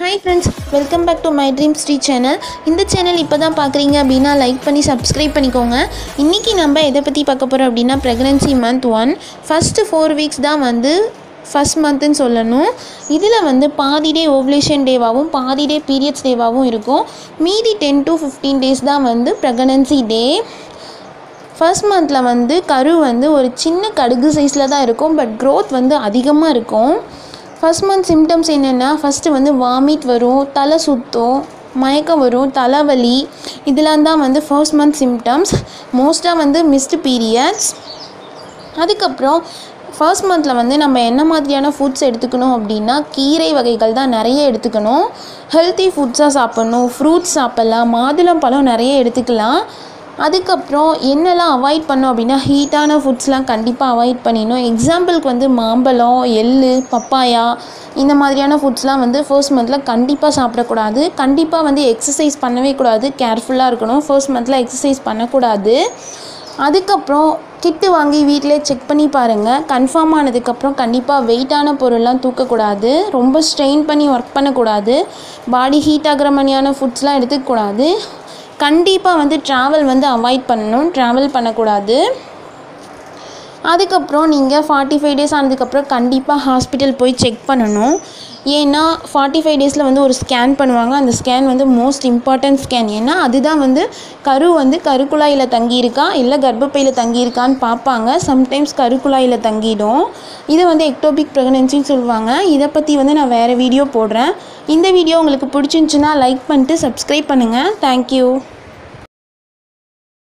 hi friends welcome back to my dream Sri channel இந்த channel இப்போ தான் பார்க்குறீங்க அப்படின்னா லைக் பண்ணி சப்ஸ்கிரைப் பண்ணிக்கோங்க இன்றைக்கி நம்ம எதை பற்றி பார்க்க போகிறோம் அப்படின்னா pregnancy month one first four weeks தான் வந்து ஃபஸ்ட் மந்த்துன்னு சொல்லணும் இதில் வந்து பாதி டே ஓவலேஷன் டேவாகவும் பாதி டே பீரியட்ஸ் டேவாகவும் இருக்கும் மீதி டென் டு ஃபிஃப்டீன் டேஸ் தான் வந்து ப்ரெக்னன்சி டே ஃபர்ஸ்ட் மந்தில் வந்து கரு வந்து ஒரு சின்ன கடுகு சைஸில் தான் இருக்கும் பட் க்ரோத் வந்து அதிகமாக இருக்கும் ஃபர்ஸ்ட் மந்த் சிம்டம்ஸ் என்னென்னா ஃபஸ்ட்டு வந்து வாமிட் வரும் தலை சுத்தும் மயக்கம் வரும் தலைவலி இதெல்லாம் தான் வந்து ஃபர்ஸ்ட் மந்த் சிம்டம்ஸ் மோஸ்ட்டாக வந்து மிஸ்டு பீரியட்ஸ் அதுக்கப்புறம் ஃபர்ஸ்ட் மந்தில் வந்து நம்ம என்ன மாதிரியான ஃபுட்ஸ் எடுத்துக்கணும் அப்படின்னா கீரை வகைகள் தான் நிறைய எடுத்துக்கணும் ஹெல்த்தி ஃபுட்ஸாக சாப்பிட்ணும் ஃப்ரூட்ஸ் சாப்பிட்லாம் மாதுளம்பழம் நிறைய எடுத்துக்கலாம் அதுக்கப்புறம் என்னெல்லாம் அவாய்ட் பண்ணோம் அப்படின்னா ஹீட்டான ஃபுட்ஸ்லாம் கண்டிப்பாக அவாய்ட் பண்ணிடணும் எக்ஸாம்பிளுக்கு வந்து மாம்பழம் எள்ளு பப்பாயா இந்த மாதிரியான ஃபுட்ஸ்லாம் வந்து ஃபர்ஸ்ட் மந்தில் கண்டிப்பாக சாப்பிடக்கூடாது கண்டிப்பாக வந்து எக்ஸசைஸ் பண்ணவே கூடாது கேர்ஃபுல்லாக இருக்கணும் ஃபர்ஸ்ட் மந்தில் எக்ஸசைஸ் பண்ணக்கூடாது அதுக்கப்புறம் கிட்டு வாங்கி வீட்டிலே செக் பண்ணி பாருங்கள் கன்ஃபார்ம் ஆனதுக்கப்புறம் கண்டிப்பாக வெயிட்டான பொருள்லாம் தூக்கக்கூடாது ரொம்ப ஸ்ட்ரெயின் பண்ணி ஒர்க் பண்ணக்கூடாது பாடி ஹீட் ஆகிற மாதிரியான ஃபுட்ஸ்லாம் எடுத்துக்கக்கூடாது கண்டிப்பாக வந்து ட்ராவல் வந்து அவாய்ட் பண்ணணும் ட்ராவல் பண்ணக்கூடாது அதுக்கப்புறம் நீங்கள் ஃபார்ட்டி ஃபைவ் டேஸ் ஆனதுக்கப்புறம் கண்டிப்பாக ஹாஸ்பிட்டல் போய் செக் பண்ணணும் ஏன்னா ஃபார்ட்டி ஃபைவ் டேஸில் வந்து ஒரு ஸ்கேன் பண்ணுவாங்க அந்த ஸ்கேன் வந்து மோஸ்ட் இம்பார்ட்டன்ட் ஸ்கேன் ஏன்னா அதுதான் வந்து கரு வந்து கருக்குழாயில் தங்கியிருக்கா இல்லை கர்ப்பப்பையில் தங்கியிருக்கான்னு பார்ப்பாங்க சம்டைம்ஸ் கருக்குழாயில் தங்கிடும் இதை வந்து எக்டோபிக் ப்ரெக்னன்சின்னு சொல்லுவாங்க இதை பற்றி வந்து நான் வேறு வீடியோ போடுறேன் இந்த வீடியோ உங்களுக்கு பிடிச்சிருந்துச்சுன்னா லைக் பண்ணிட்டு சப்ஸ்கிரைப் பண்ணுங்கள் தேங்க்யூ